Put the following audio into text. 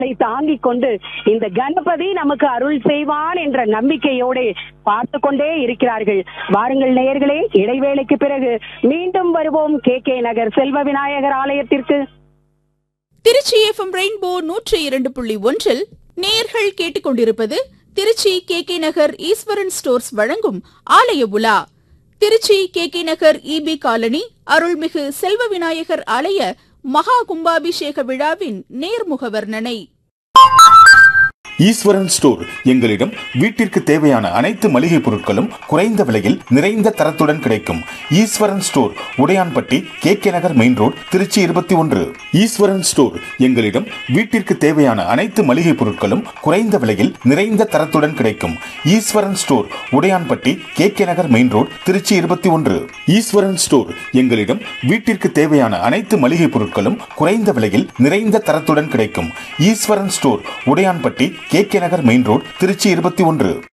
தாங்கிக் கொண்டு இந்த கணபதி நமக்கு அருள் செய்வான் என்ற நம்பிக்கையோடு பார்த்து கொண்டே இருக்கிறார்கள் வாருங்கள் நேயர்களே இடைவேளைக்கு பிறகு மீண்டும் வருவோம் கே கே நகர் செல்வ விநாயகர் ஆலயத்திற்கு திருச்சி எஃப்எம் ரெயின்போ நூற்றி இரண்டு புள்ளி ஒன்றில் நேயர்கள் கேட்டுக்கொண்டிருப்பது Trichy K K Nagar Eswaran stores வழங்கும் ஆலய உலா Trichy K K Nagar EB colony அருள்மிகு செல்வ விநாயகர் ஆலய மகா கும்பாபிஷேக விழாவின் நேர்முக வர்ணனை ஈஸ்வரன் ஸ்டோர் எங்களிடம் வீட்டிற்கு தேவையான அனைத்து மளிகை பொருட்களும் குறைந்த விலையில் நிறைந்த தரத்துடன் கிடைக்கும் Eswaran store Udaiyanpatti K K Nagar main road Trichy இருபத்தி ஒன்று ஈஸ்வரன் ஸ்டோர் எங்களிடம் வீட்டிற்கு தேவையான அனைத்து மளிகை பொருட்களும் குறைந்த விலையில் நிறைந்த தரத்துடன் கிடைக்கும் Eswaran store Udaiyanpatti K K Nagar main road Trichy இருபத்தி ஒன்று ஈஸ்வரன் ஸ்டோர் எங்களிடம் வீட்டிற்கு தேவையான அனைத்து மளிகை பொருட்களும் குறைந்த விலையில் நிறைந்த தரத்துடன் கிடைக்கும் Eswaran store Udaiyanpatti K K Nagar main road Trichy இருபத்தி ஒன்று